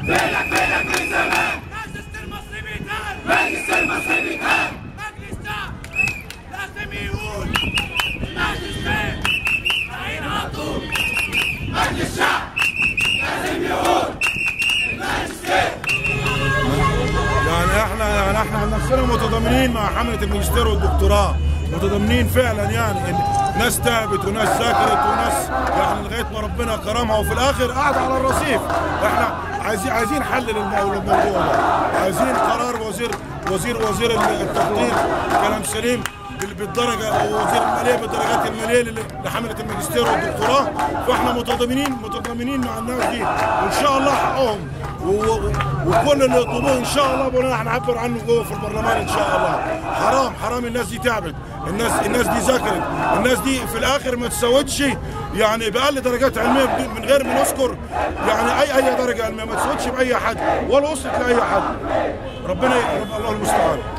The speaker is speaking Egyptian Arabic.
فينك فينك من زمان مجلس المصري بيتهان مجلس المصري بيتهان مجلس ده لازم يقول المجلس فين رايحين على طول مجلس الشعب لازم يقول المجلس فين يعني احنا يعني احنا عن نفسنا متضامنين مع حمله الماجستير والدكتوراه متضامنين فعلا يعني ان ناس تعبت وناس ذاكرت وناس يعني لغايه ما ربنا كرمها وفي الاخر قاعده على الرصيف احنا عايزين عايزين حل للمو- للموضوع ده عايزين قرار وزير وزير وزير التخطيط كلام سليم بال- بالدرجه وزير الماليه بالدرجات الماليه لل- لحمله الماجستير والدكتوراه فاحنا متضامنين متضامنين مع الناس دي وان شاء الله حقهم و- و- وكل اللي يطلبوه ان شاء الله بنا هنعبر عنه جوه في البرلمان ان شاء الله حرام حرام الناس دي تعبت الناس الناس دي ذاكرت الناس دي في الاخر ما تساوتش يعني باقل درجات علميه بدون- من غير ما نذكر يعني اي اي درجه علميه ما تساوتش باي حد ولا وصلت لاي حد ربنا ي- رب الله المستعان